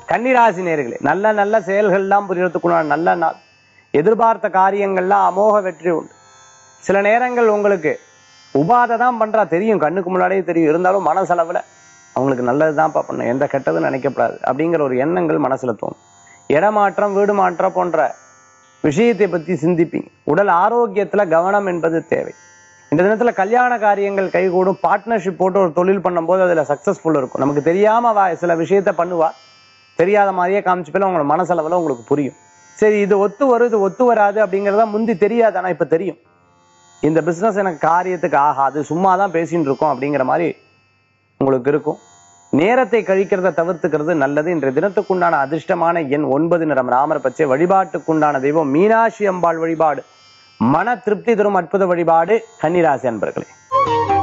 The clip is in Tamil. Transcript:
கன்னிராசி நேர்களே நல்ல நல்ல செயல்கள்லாம் புரியறதுக்குண்டான நல்ல நாள் எதிர்பார்த்த காரியங்கள்லாம் அமோக வெற்றி உண்டு சில நேரங்கள் உங்களுக்கு உபாதை தான் பண்றா தெரியும் கண்ணுக்கு முன்னாடியே தெரியும் இருந்தாலும் மனசளவுல அவங்களுக்கு நல்லது தான்ப்பா பண்ணும் எந்த கெட்டதும் நினைக்கப்படாது அப்படிங்கிற ஒரு எண்ணங்கள் மனசுல தோணும் இடமாற்றம் வீடு மாற்றம் போன்ற விஷயத்தை பத்தி சிந்திப்பீங்க உடல் ஆரோக்கியத்துல கவனம் என்பது தேவை இந்த தினத்துல கல்யாண காரியங்கள் கைகூடும் பார்ட்னர்ஷிப் போட்டு ஒரு தொழில் பண்ணும்போது அதுல சக்சஸ்ஃபுல் இருக்கும் நமக்கு தெரியாம வா சில விஷயத்த பண்ணுவா தெரியாத மாதிரியே காமிச்சுப்பேல உங்களோட மனசளவுல உங்களுக்கு புரியும் சரி இது ஒத்து வரும் இது ஒத்து வராது அப்படிங்கறத முந்தி தெரியாது ஆனா இப்ப தெரியும் இந்த பிசினஸ் எனக்கு காரியத்துக்கு ஆகாது சும்மா தான் பேசிட்டு இருக்கோம் அப்படிங்கிற மாதிரி உங்களுக்கு இருக்கும் நேரத்தை கழிக்கிறத தவிர்த்துக்கிறது நல்லது இன்றைய தினத்துக்குண்டான அதிர்ஷ்டமான எண் ஒன்பது நிறம் ராமர் பச்சை வழிபாட்டுக்குண்டான தெய்வம் மீனாட்சி அம்பாள் வழிபாடு மன திருப்தி தரும் அற்புத வழிபாடு கன்னிராசி அன்பர்களே